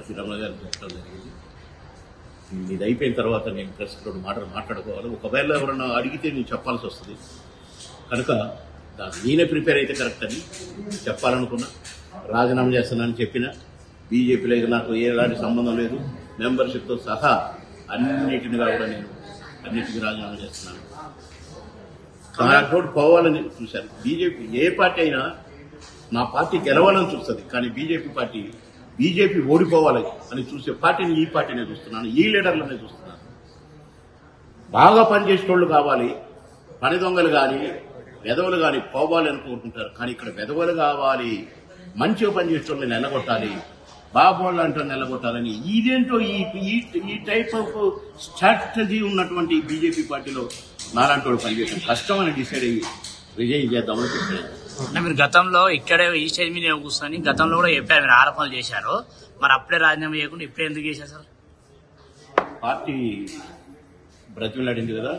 శ్రీ రమణ గారు చెప్పడం జరిగింది ఇది అయిపోయిన తర్వాత నేను ప్రెస్ రెండు మాటలు మాట్లాడుకోవాలి ఒకవేళ ఎవరన్నా అడిగితే నేను చెప్పాల్సి వస్తుంది కనుక దాన్ని నేనే ప్రిపేర్ అయితే కరెక్ట్ అని చెప్పాలనుకున్నా రాజీనామా చేస్తున్నానని చెప్పిన బీజేపీలో ఇక నాకు ఎలాంటి సంబంధం లేదు మెంబర్షిప్తో సహా అన్నిటినిగా కూడా నేను అన్నిటికీ రాజీనామా చేస్తున్నాను నాతోటి పోవాలని చూశాను బీజేపీ ఏ పార్టీ అయినా నా పార్టీ గెలవాలని చూస్తుంది కానీ బీజేపీ పార్టీ బీజేపీ ఓడిపోవాలి అని చూసే పార్టీని ఈ పార్టీనే చూస్తున్నాను ఈ లీడర్లనే చూస్తున్నాను బాగా పనిచేసేటోళ్ళు కావాలి పని దొంగలు కానీ వెధవలు కానీ పోవాలి అని కోరుకుంటారు కానీ ఇక్కడ వెధవలు కావాలి మంచిగా పనిచేసేటోళ్ళని నిలగొట్టాలి బాబోళ్ళు అంటే నిలగొట్టాలని ఇదేంటో ఈ ఈ- ఈ టైప్ ఆఫ్ స్ట్రాటజీ ఉన్నటువంటి బీజేపీ పార్టీలో నాలాంటి వాడు పనిచేయడం కష్టం అని డిసైడ్ అయ్యి రిజైన్ చేద్దామని చెప్పాను అంటే మీరు గతంలో ఇక్కడే ఈ స్టేజ్ మీద కూర్చొని గతంలో కూడా చెప్పారు మీరు ఆరోపణలు చేశారు మరి అప్పుడే రాజీనామా చేయకుండా ఇప్పుడే ఎందుకు చేశారు సార్ పార్టీ బ్రతిమలాడింది కదా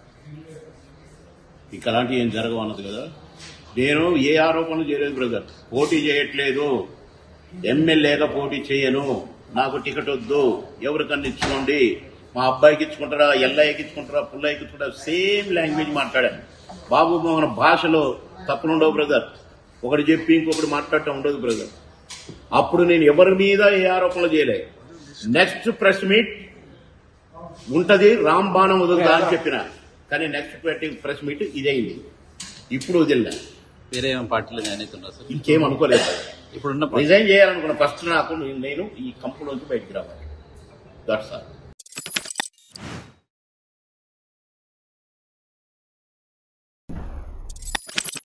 ఇంకా అలాంటివి ఏం జరగవు అన్నది కదా నేను ఏ ఆరోపణలు చేయలేదు బ్రదర్ పోటీ చేయట్లేదు ఎమ్మెల్యేగా పోటీ చేయను నాకు టికెట్ వద్దు ఎవరికన్నా ఇచ్చుకోండి మా అబ్బాయికి ఇచ్చుకుంటారా ఎల్లయ్యకి ఇచ్చుకుంటారా పుల్లయ్యకి ఇచ్చుకుంటారా సేమ్ లాంగ్వేజ్ మాట్లాడాను బాబు మన భాషలో తప్పులుండవు బ్రదర్ ఒకటి చెప్పి ఇంకొకటి మాట్లాడటం ఉండదు బ్రదర్ అప్పుడు నేను ఎవరి మీద ఏ ఆరోపణలు చేయలే నెక్స్ట్ ప్రెస్ మీట్ ఉంటది రామ్ బాణం వదులుతా అని చెప్పిన కానీ నెక్స్ట్ ప్రెస్ మీట్ ఇదైంది ఇప్పుడు వదిలినా వేరే ఏమైనా పార్టీలో జాయిన్ అవుతున్నారు సార్ ఇంకేం అనుకోలేదు ఇప్పుడున్న పార్టీ రిజైన్ చేయాలనుకున్న ఫస్ట్ నాకు నేను ఈ కంపెనీలోంచి బయటికి రావాలి దట్స్ ఆల్